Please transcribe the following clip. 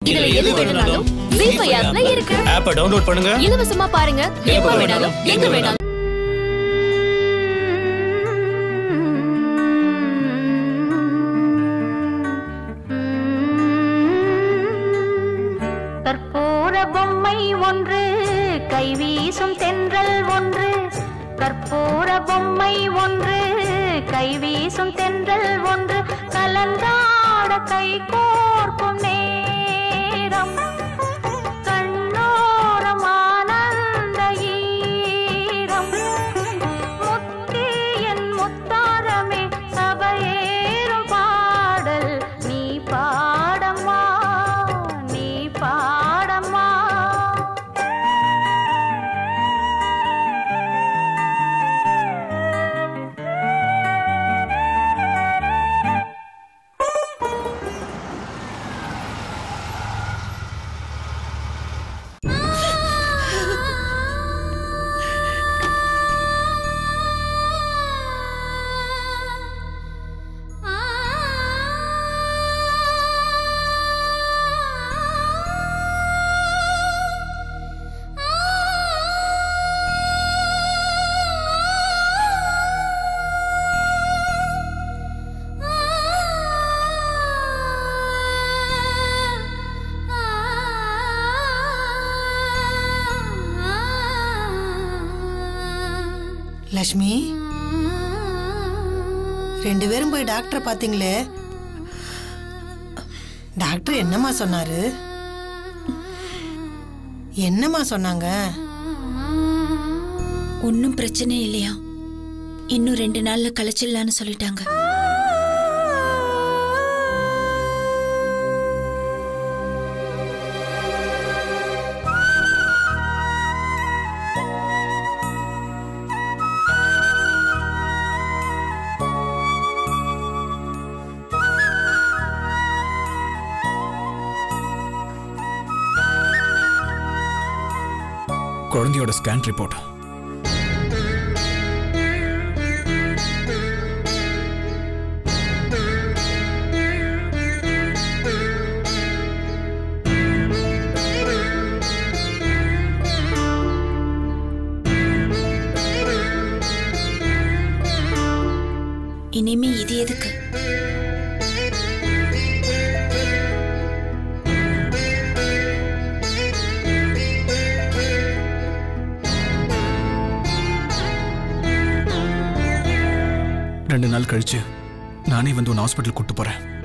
இதுல எது வேணும்னாலும் ஜீ ஃபைவ் ஆப்ல இருக்கு ஆப்பை டவுன்லோட் பண்ணுங்க இலவசமா பாருங்க எப்ப வேணாலும் எங்க வேணாலும் கற்பூர பொம்மை ஒன்று கைவீசும் தென்றல் ஒன்று கற்பூர பொம்மை ஒன்று கைவீசும் தென்றல் ஒன்று கலந்தாட கை கோர்க்கும் நேரம் கண்ணோரம் ஆனந்த ஈரம் முத்தே என் முத்தாரமே சபையேறும் பாடல் நீ பாடம்மா நீ பாடம்மா லக்ஷ்மி ரெண்டு பேரும் போய் டாக்டரை பார்த்தீங்களே டாக்டர் என்னம்மா சொன்னாரு என்னம்மா சொன்னாங்க ஒன்றும் பிரச்சனை இல்லையா இன்னும் ரெண்டு நாள்ல கலைச்சிடலான்னு சொல்லிட்டாங்க குழந்தையோட ஸ்கேன் ரிப்போர்ட் இனிமே இது எதுக்கு ரெண்டு நாள் கழிச்சு நானே வந்து உன் ஹாஸ்பிட்டல் கூட்டு போறேன்